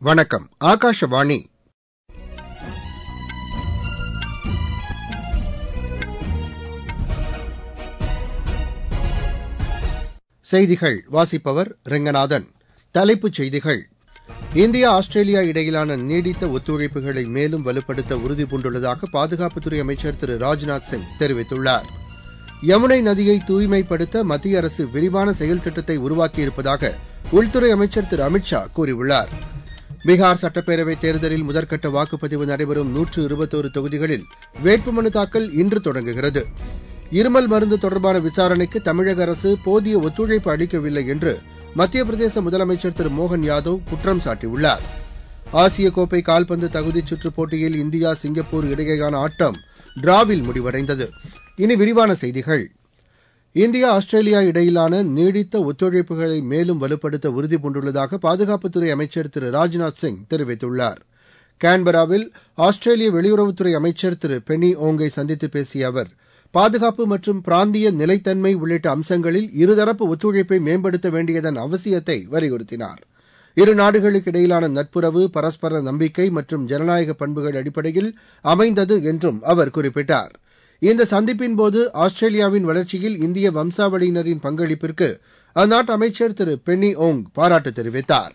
வணக்கம் ஆகாஷவாணி செய்திகள் வாசிப்பவர் ரெங்கநாதன் தலைப்புச் செய்திகள் இந்தியா ஆஸ்திரேலியா இடையிலான நீடித்த ஒத்துழைப்புகளை மேலும் வலுப்படுத்த உறுதிபூண்டுள்ளதாக பாதுகாப்புத்துறை அமைச்சர் திரு ராஜ்நாத் சிங் தெரிவித்துள்ளார் யமுனை நதியை தூய்மைப்படுத்த மத்திய அரசு விரிவான செயல் திட்டத்தை உருவாக்கியிருப்பதாக உள்துறை அமைச்சர் திரு அமித் ஷா கூறியுள்ளார் பீகார் சட்டப்பேரவைத் தேர்தலில் முதற்கட்ட வாக்குப்பதிவு நடைபெறும் நூற்று இருபத்தோரு தொகுதிகளில் வேட்புமனு தாக்கல் இன்று தொடங்குகிறது இருமல் மருந்து தொடர்பான விசாரணைக்கு தமிழக அரசு போதிய ஒத்துழைப்பு அளிக்கவில்லை என்று மத்திய பிரதேச முதலமைச்சர் திரு மோகன் யாதவ் குற்றம் சாட்டியுள்ளார் ஆசிய கோப்பை கால்பந்து தகுதிச் சுற்றுப் போட்டியில் இந்தியா சிங்கப்பூர் இடையேயான ஆட்டம் டிராவில் முடிவடைந்தது இனி விரிவான செய்திகள் இந்தியா ஆஸ்திரேலியா இடையிலான நீடித்த ஒத்துழைப்புகளை மேலும் வலுப்படுத்த உறுதிபூண்டுள்ளதாக பாதுகாப்புத்துறை அமைச்சர் திரு ராஜ்நாத் சிங் தெரிவித்துள்ளார் கான்பராவில் ஆஸ்திரேலிய வெளியுறவுத்துறை அமைச்சர் திரு பெனி ஓங்கை சந்தித்து பேசிய அவர் பாதுகாப்பு மற்றும் பிராந்திய நிலைத்தன்மை உள்ளிட்ட அம்சங்களில் இருதரப்பு ஒத்துழைப்பை மேம்படுத்த வேண்டியதன் அவசியத்தை வலியுறுத்தினார் இரு நாடுகளுக்கு இடையிலான நட்புறவு பரஸ்பர நம்பிக்கை மற்றும் ஜனநாயக பண்புகள் அடிப்படையில் அமைந்தது என்றும் அவர் குறிப்பிட்டார் இந்த சந்திப்பின்போது ஆஸ்திரேலியாவின் வளர்ச்சியில் இந்திய வம்சாவளியினரின் பங்களிப்பிற்கு அந்நாட்டு அமைச்சர் திரு பென்னி ஓங் பாராட்டு தெரிவித்தார்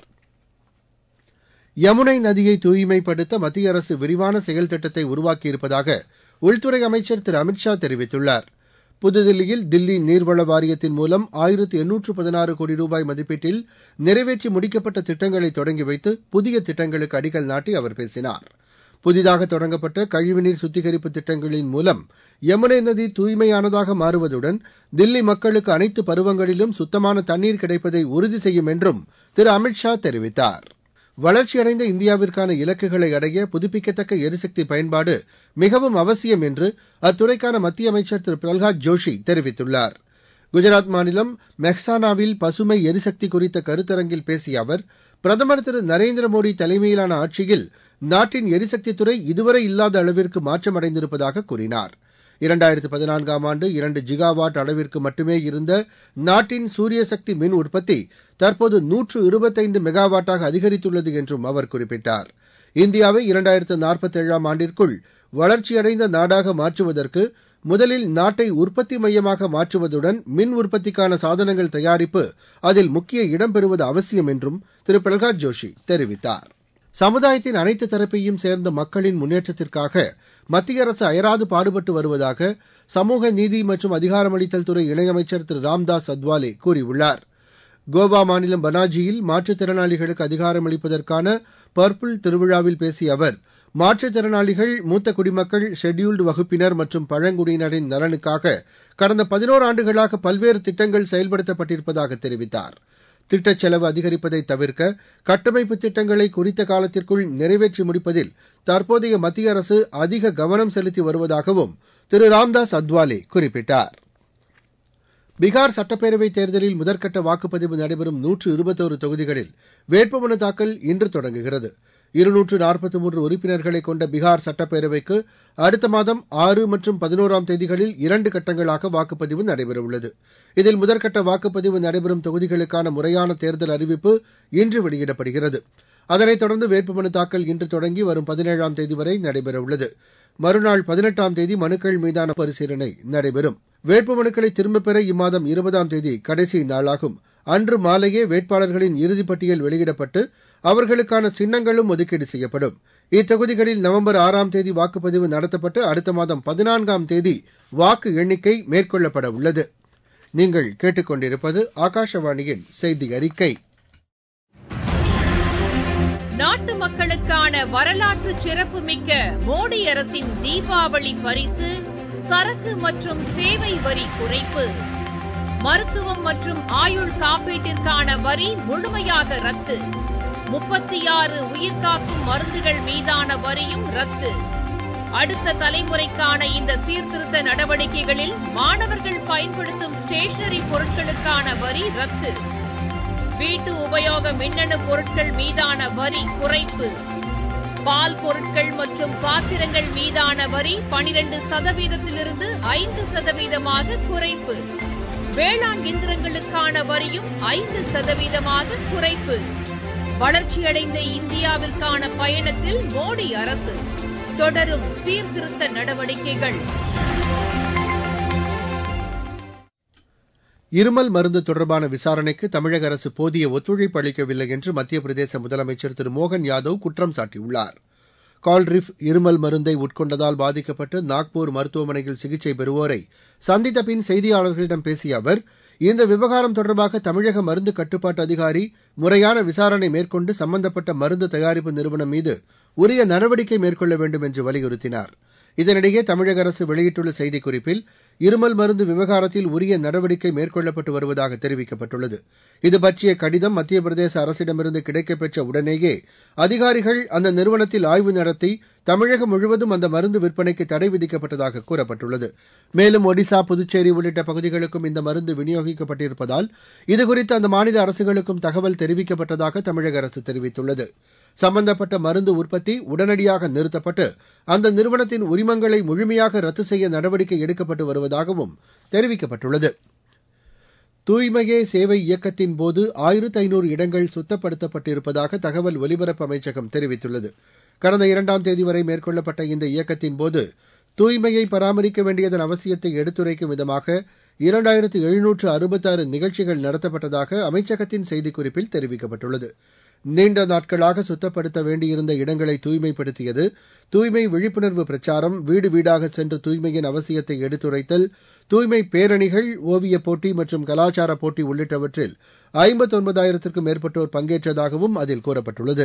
யமுனை நதியை தூய்மைப்படுத்த மத்திய அரசு விரிவான செயல் திட்டத்தை உருவாக்கியிருப்பதாக உள்துறை அமைச்சர் திரு அமித் ஷா தெரிவித்துள்ளார் புதுதில்லியில் தில்லி நீர்வள வாரியத்தின் மூலம் ஆயிரத்து எண்ணூற்று பதினாறு கோடி ரூபாய் மதிப்பீட்டில் நிறைவேற்றி முடிக்கப்பட்ட திட்டங்களை தொடங்கி வைத்து புதிய திட்டங்களுக்கு அடிக்கல் நாட்டி அவர் பேசினார் புதிதாக தொடங்கப்பட்ட கழிவுநீர் சுத்திகரிப்பு திட்டங்களின் மூலம் யமுனை நதி தூய்மையானதாக மாறுவதுடன் தில்லி மக்களுக்கு அனைத்து பருவங்களிலும் சுத்தமான தண்ணீர் கிடைப்பதை உறுதி செய்யும் என்றும் திரு அமித் ஷா தெரிவித்தார் வளர்ச்சியடைந்த இந்தியாவிற்கான இலக்குகளை அடைய புதுப்பிக்கத்தக்க எரிசக்தி பயன்பாடு மிகவும் அவசியம் என்று அத்துறைக்கான மத்திய அமைச்சர் திரு பிரல்ஹாத் ஜோஷி தெரிவித்துள்ளார் குஜராத் மாநிலம் மெஹ்சானாவில் பசுமை எரிசக்தி குறித்த கருத்தரங்கில் பேசிய அவர் பிரதமர் திரு நரேந்திர மோடி தலைமையிலான ஆட்சியில் நாட்டின் எரிசக்தித்துறை இதுவரை இல்லாத அளவிற்கு மாற்றமடைந்திருப்பதாக கூறினார் இரண்டாயிரத்து பதினான்காம் ஆண்டு இரண்டு ஜிகாவாட் அளவிற்கு மட்டுமே இருந்த நாட்டின் சூரிய சக்தி மின் உற்பத்தி தற்போது நூற்று இருபத்தைந்து மெகாவாட்டாக அதிகரித்துள்ளது என்றும் அவர் குறிப்பிட்டார் இந்தியாவை இரண்டாயிரத்து நாற்பத்தேழாம் ஆண்டிற்குள் வளர்ச்சியடைந்த நாடாக மாற்றுவதற்கு முதலில் நாட்டை உற்பத்தி மையமாக மாற்றுவதுடன் மின் உற்பத்திக்கான சாதனங்கள் தயாரிப்பு அதில் முக்கிய இடம் பெறுவது அவசியம் என்றும் திரு பிரகலாத் ஜோஷி தெரிவித்தார் சமுதாயத்தின் அனைத்து தரப்பையும் சேர்ந்த மக்களின் முன்னேற்றத்திற்காக மத்திய அரசு அயராது பாடுபட்டு வருவதாக சமூக நீதி மற்றும் அதிகாரமளித்தல் துறை இணையமைச்சர் திரு ராம்தாஸ் அத்வாலே கூறியுள்ளார் கோவா மாநிலம் பனாஜியில் மாற்றுத்திறனாளிகளுக்கு அதிகாரமளிப்பதற்கான பர்பிள் திருவிழாவில் பேசிய அவர் மாற்றுத்திறனாளிகள் மூத்த குடிமக்கள் ஷெட்யூல்டு வகுப்பினர் மற்றும் பழங்குடியினரின் நலனுக்காக கடந்த பதினோரு ஆண்டுகளாக பல்வேறு திட்டங்கள் செயல்படுத்தப்பட்டிருப்பதாக தெரிவித்தார் திட்டச் செலவு அதிகரிப்பதை தவிர்க்க கட்டமைப்பு திட்டங்களை குறித்த காலத்திற்குள் நிறைவேற்றி முடிப்பதில் தற்போதைய மத்திய அரசு அதிக கவனம் செலுத்தி வருவதாகவும் திரு ராம்தாஸ் அத்வாலே குறிப்பிட்டார் பீகார் சட்டப்பேரவைத் தேர்தலில் முதற்கட்ட வாக்குப்பதிவு நடைபெறும் நூற்று இருபத்தோரு தொகுதிகளில் வேட்புமனு தாக்கல் இன்று தொடங்குகிறது இருநூற்று நாற்பத்தி மூன்று உறுப்பினர்களை கொண்ட பீகார் சட்டப்பேரவைக்கு அடுத்த மாதம் ஆறு மற்றும் பதினோராம் தேதிகளில் இரண்டு கட்டங்களாக வாக்குப்பதிவு நடைபெறவுள்ளது இதில் முதற்கட்ட வாக்குப்பதிவு நடைபெறும் தொகுதிகளுக்கான முறையான தேர்தல் அறிவிப்பு இன்று வெளியிடப்படுகிறது அதனைத் தொடர்ந்து வேட்புமனு தாக்கல் இன்று தொடங்கி வரும் பதினேழாம் தேதி வரை நடைபெறவுள்ளது மறுநாள் பதினெட்டாம் தேதி மனுக்கள் மீதான பரிசீலனை நடைபெறும் வேட்புமனுக்களை திரும்பப் பெற இம்மாதம் இருபதாம் தேதி கடைசி நாளாகும் அன்று மாலையே வேட்பாளர்களின் இறுதிப்பட்டியல் வெளியிடப்பட்டு அவர்களுக்கான சின்னங்களும் ஒதுக்கீடு செய்யப்படும் இத்தொகுதிகளில் நவம்பர் ஆறாம் தேதி வாக்குப்பதிவு நடத்தப்பட்டு அடுத்த மாதம் பதினான்காம் தேதி வாக்கு எண்ணிக்கை மேற்கொள்ளப்பட உள்ளது நீங்கள் கேட்டுக்கொண்டிருப்பது ஆகாஷவாணியின் செய்தி அறிக்கை நாட்டு மக்களுக்கான வரலாற்று சிறப்புமிக்க மோடி அரசின் தீபாவளி பரிசு சரக்கு மற்றும் சேவை வரி குறைப்பு மருத்துவம் மற்றும் ஆயுள் காப்பீட்டிற்கான வரி முழுமையாக ரத்து முப்பத்தி ஆறு உயிர்காக்கும் மருந்துகள் மீதான வரியும் ரத்து அடுத்த தலைமுறைக்கான இந்த சீர்திருத்த நடவடிக்கைகளில் மாணவர்கள் பயன்படுத்தும் ஸ்டேஷனரி பொருட்களுக்கான வரி ரத்து வீட்டு உபயோக மின்னணு பொருட்கள் மீதான வரி குறைப்பு பால் பொருட்கள் மற்றும் பாத்திரங்கள் மீதான வரி பனிரெண்டு சதவீதத்திலிருந்து ஐந்து சதவீதமாக குறைப்பு வேளாண் இயந்திரங்களுக்கான வரியும் ஐந்து சதவீதமாக குறைப்பு வளர்ச்சியடைந்த இந்தியாவிற்கான பயணத்தில் மோடி அரசு தொடரும் சீர்திருத்த நடவடிக்கைகள் இருமல் மருந்து தொடர்பான விசாரணைக்கு தமிழக அரசு போதிய ஒத்துழைப்பு அளிக்கவில்லை என்று மத்திய பிரதேச முதலமைச்சர் திரு மோகன் யாதவ் குற்றம் சாட்டியுள்ளார் கால்ரிஃப் இருமல் மருந்தை உட்கொண்டதால் பாதிக்கப்பட்டு நாக்பூர் மருத்துவமனையில் சிகிச்சை பெறுவோரை சந்தித்த பின் செய்தியாளர்களிடம் பேசிய அவர் இந்த விவகாரம் தொடர்பாக தமிழக மருந்து கட்டுப்பாட்டு அதிகாரி முறையான விசாரணை மேற்கொண்டு சம்பந்தப்பட்ட மருந்து தயாரிப்பு நிறுவனம் மீது உரிய நடவடிக்கை மேற்கொள்ள வேண்டும் என்று வலியுறுத்தினார் இதனிடையே தமிழக அரசு வெளியிட்டுள்ள செய்திக்குறிப்பில் இருமல் மருந்து விவகாரத்தில் உரிய நடவடிக்கை மேற்கொள்ளப்பட்டு வருவதாக தெரிவிக்கப்பட்டுள்ளது இது பற்றிய கடிதம் மத்திய பிரதேச அரசிடமிருந்து கிடைக்கப்பெற்ற உடனேயே அதிகாரிகள் அந்த நிறுவனத்தில் ஆய்வு நடத்தி தமிழகம் முழுவதும் அந்த மருந்து விற்பனைக்கு தடை விதிக்கப்பட்டதாக கூறப்பட்டுள்ளது மேலும் ஒடிசா புதுச்சேரி உள்ளிட்ட பகுதிகளுக்கும் இந்த மருந்து விநியோகிக்கப்பட்டிருப்பதால் இதுகுறித்து அந்த மாநில அரசுகளுக்கும் தகவல் தெரிவிக்கப்பட்டதாக தமிழக அரசு தெரிவித்துள்ளது சம்பந்தப்பட்ட மருந்து உற்பத்தி உடனடியாக நிறுத்தப்பட்டு அந்த நிறுவனத்தின் உரிமங்களை முழுமையாக ரத்து செய்ய நடவடிக்கை எடுக்கப்பட்டு வருவதாகவும் தெரிவிக்கப்பட்டுள்ளது தூய்மையே சேவை இயக்கத்தின் போது ஆயிரத்து ஐநூறு இடங்கள் சுத்தப்படுத்தப்பட்டிருப்பதாக தகவல் ஒலிபரப்பு அமைச்சகம் தெரிவித்துள்ளது கடந்த இரண்டாம் தேதி வரை மேற்கொள்ளப்பட்ட இந்த இயக்கத்தின் போது தூய்மையை பராமரிக்க வேண்டியதன் அவசியத்தை எடுத்துரைக்கும் விதமாக இரண்டாயிரத்து எழுநூற்று அறுபத்தாறு நிகழ்ச்சிகள் நடத்தப்பட்டதாக அமைச்சகத்தின் செய்திக்குறிப்பில் தெரிவிக்கப்பட்டுள்ளது நீண்ட நாட்களாக சுத்தப்படுத்த வேண்டியிருந்த இடங்களை தூய்மைப்படுத்தியது தூய்மை விழிப்புணர்வு பிரச்சாரம் வீடு வீடாக சென்று தூய்மையின் அவசியத்தை எடுத்துரைத்தல் தூய்மை பேரணிகள் ஓவியப் போட்டி மற்றும் கலாச்சார போட்டி உள்ளிட்டவற்றில் ஐம்பத்தொன்பதாயிரத்திற்கும் மேற்பட்டோர் பங்கேற்றதாகவும் அதில் கூறப்பட்டுள்ளது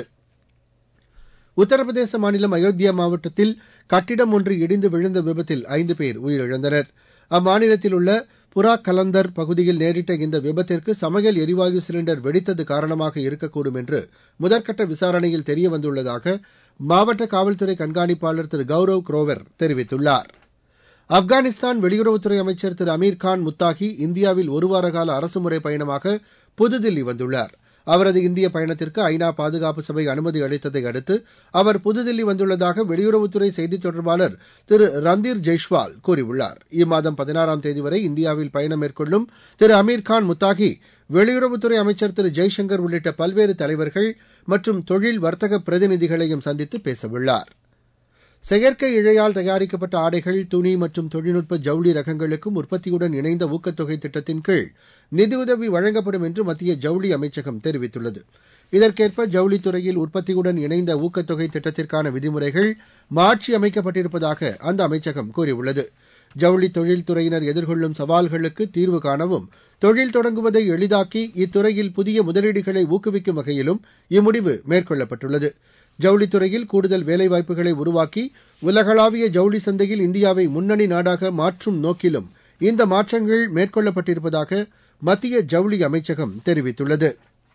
உத்தரப்பிரதேச மாநிலம் அயோத்தியா மாவட்டத்தில் கட்டிடம் ஒன்று இடிந்து விழுந்த விபத்தில் ஐந்து பேர் உயிரிழந்தனர் அம்மாநிலத்தில் உள்ள புரா கலந்தர் பகுதியில் நேரிட்ட இந்த விபத்திற்கு சமையல் எரிவாயு சிலிண்டர் வெடித்தது காரணமாக இருக்கக்கூடும் என்று முதற்கட்ட விசாரணையில் தெரியவந்துள்ளதாக மாவட்ட காவல்துறை கண்காணிப்பாளர் திரு கௌரவ் குரோவர் தெரிவித்துள்ளார் ஆப்கானிஸ்தான் வெளியுறவுத்துறை அமைச்சர் திரு அமீர்கான் முத்தாகி இந்தியாவில் ஒருவார கால அரசுமுறை பயணமாக புதுதில்லி வந்துள்ளார் அவரது இந்திய பயணத்திற்கு ஐநா பாதுகாப்பு சபை அனுமதி அளித்ததை அடுத்து அவர் புதுதில்லி வந்துள்ளதாக வெளியுறவுத்துறை செய்தித் தொடர்பாளர் திரு ரந்தீர் ஜெய்ஷ்வால் கூறியுள்ளார் இம்மாதம் பதினாறாம் தேதி வரை இந்தியாவில் பயணம் மேற்கொள்ளும் திரு அமீர்கான் முத்தாகி வெளியுறவுத்துறை அமைச்சர் திரு ஜெய்சங்கர் உள்ளிட்ட பல்வேறு தலைவர்கள் மற்றும் தொழில் வர்த்தக பிரதிநிதிகளையும் சந்தித்து பேசவுள்ளார் செயற்கை இழையால் தயாரிக்கப்பட்ட ஆடைகள் துணி மற்றும் தொழில்நுட்ப ஜவுளி ரகங்களுக்கும் உற்பத்தியுடன் இணைந்த ஊக்கத்தொகை திட்டத்தின் கீழ் நிதியுதவி வழங்கப்படும் என்று மத்திய ஜவுளி அமைச்சகம் தெரிவித்துள்ளது இதற்கேற்ப ஜவுளித்துறையில் உற்பத்தியுடன் இணைந்த ஊக்கத்தொகை திட்டத்திற்கான விதிமுறைகள் மாற்றி அமைக்கப்பட்டிருப்பதாக அந்த அமைச்சகம் கூறியுள்ளது ஜவுளி தொழில்துறையினர் எதிர்கொள்ளும் சவால்களுக்கு தீர்வு காணவும் தொழில் தொடங்குவதை எளிதாக்கி இத்துறையில் புதிய முதலீடுகளை ஊக்குவிக்கும் வகையிலும் இம்முடிவு மேற்கொள்ளப்பட்டுள்ளது ஜவுளித்துறையில் கூடுதல் வேலைவாய்ப்புகளை உருவாக்கி உலகளாவிய ஜவுளி சந்தையில் இந்தியாவை முன்னணி நாடாக மாற்றும் நோக்கிலும் இந்த மாற்றங்கள் மேற்கொள்ளப்பட்டிருப்பதாக மத்திய ஜவுளி அமைச்சகம் தெரிவித்துள்ளது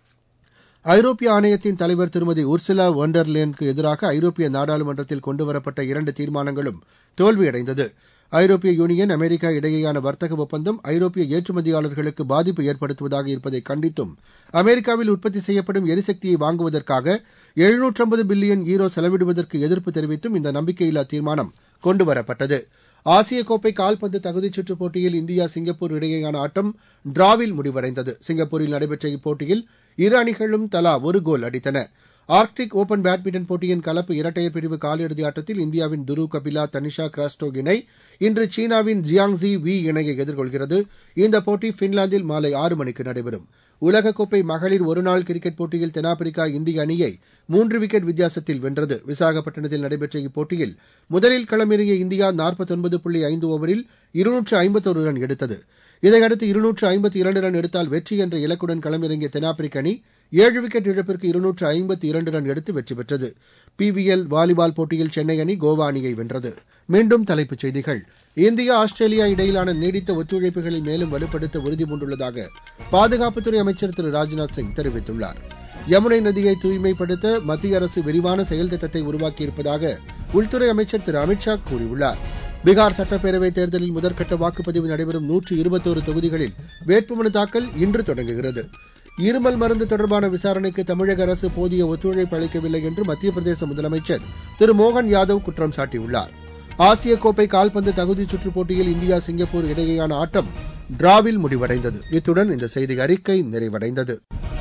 ஐரோப்பிய ஆணையத்தின் தலைவர் திருமதி உர்சுலா ஒண்டர்லேனுக்கு எதிராக ஐரோப்பிய நாடாளுமன்றத்தில் கொண்டுவரப்பட்ட இரண்டு தீர்மானங்களும் தோல்வியடைந்தது ஐரோப்பிய யூனியன் அமெரிக்கா இடையேயான வர்த்தக ஒப்பந்தம் ஐரோப்பிய ஏற்றுமதியாளர்களுக்கு பாதிப்பு ஏற்படுத்துவதாக இருப்பதை கண்டித்தும் அமெரிக்காவில் உற்பத்தி செய்யப்படும் எரிசக்தியை வாங்குவதற்காக எழுநூற்றம்பது பில்லியன் ஈரோ செலவிடுவதற்கு எதிர்ப்பு தெரிவித்தும் இந்த நம்பிக்கையில்லா தீர்மானம் கொண்டுவரப்பட்டது ஆசிய கோப்பை கால்பந்து தகுதிச் சுற்றுப் போட்டியில் இந்தியா சிங்கப்பூர் இடையேயான ஆட்டம் டிராவில் முடிவடைந்தது சிங்கப்பூரில் நடைபெற்ற இப்போட்டியில் இரு அணிகளும் தலா ஒரு கோல் அடித்தன ஆர்க்டிக் ஓபன் பேட்மிண்டன் போட்டியின் கலப்பு இரட்டையர் பிரிவு காலிறுதி ஆட்டத்தில் இந்தியாவின் துரு கபிலா தனிஷா கிராஸ்டோக் இணை இன்று சீனாவின் ஜியாங்ஸி வி இணையை எதிர்கொள்கிறது இந்த போட்டி பின்லாந்தில் மாலை ஆறு மணிக்கு நடைபெறும் உலகக்கோப்பை மகளிர் ஒருநாள் கிரிக்கெட் போட்டியில் தென்னாப்பிரிக்கா இந்திய அணியை மூன்று விக்கெட் வித்தியாசத்தில் வென்றது விசாகப்பட்டினத்தில் நடைபெற்ற இப்போட்டியில் முதலில் களமிறங்கிய இந்தியா நாற்பத்தொன்பது புள்ளி ஐந்து ஓவரில் இருநூற்று ஐம்பத்தொரு ரன் எடுத்தது இதையடுத்து இருநூற்று ஐம்பத்தி இரண்டு ரன் எடுத்தால் வெற்றி என்ற இலக்குடன் களமிறங்கிய தென்னாப்பிரிக்க அணி ஏழு விக்கெட் இழப்பிற்கு இருநூற்று ஐம்பத்தி இரண்டு ரன் எடுத்து வெற்றி பெற்றது பிவிஎல் வாலிபால் போட்டியில் சென்னை அணி கோவா அணியை வென்றது மீண்டும் தலைப்புச் செய்திகள் இந்தியா ஆஸ்திரேலியா இடையிலான நீடித்த ஒத்துழைப்புகளை மேலும் வலுப்படுத்த உறுதிபூண்டுள்ளதாக பாதுகாப்புத்துறை அமைச்சர் திரு ராஜ்நாத் சிங் தெரிவித்துள்ளார் யமுனை நதியை தூய்மைப்படுத்த மத்திய அரசு விரிவான செயல் திட்டத்தை உருவாக்கியிருப்பதாக உள்துறை அமைச்சர் திரு அமித்ஷா கூறியுள்ளார் பீகார் சட்டப்பேரவைத் தேர்தலில் முதற்கட்ட வாக்குப்பதிவு நடைபெறும் நூற்று இருபத்தோரு தொகுதிகளில் வேட்புமனு தாக்கல் இன்று தொடங்குகிறது இருமல் மருந்து தொடர்பான விசாரணைக்கு தமிழக அரசு போதிய ஒத்துழைப்பு அளிக்கவில்லை என்று மத்திய பிரதேச முதலமைச்சர் திரு மோகன் யாதவ் குற்றம் சாட்டியுள்ளார் ஆசிய கோப்பை கால்பந்து தகுதிச் சுற்றுப் போட்டியில் இந்தியா சிங்கப்பூர் இடையேயான ஆட்டம் டிராவில் முடிவடைந்தது இத்துடன் இந்த செய்தி அறிக்கை நிறைவடைந்தது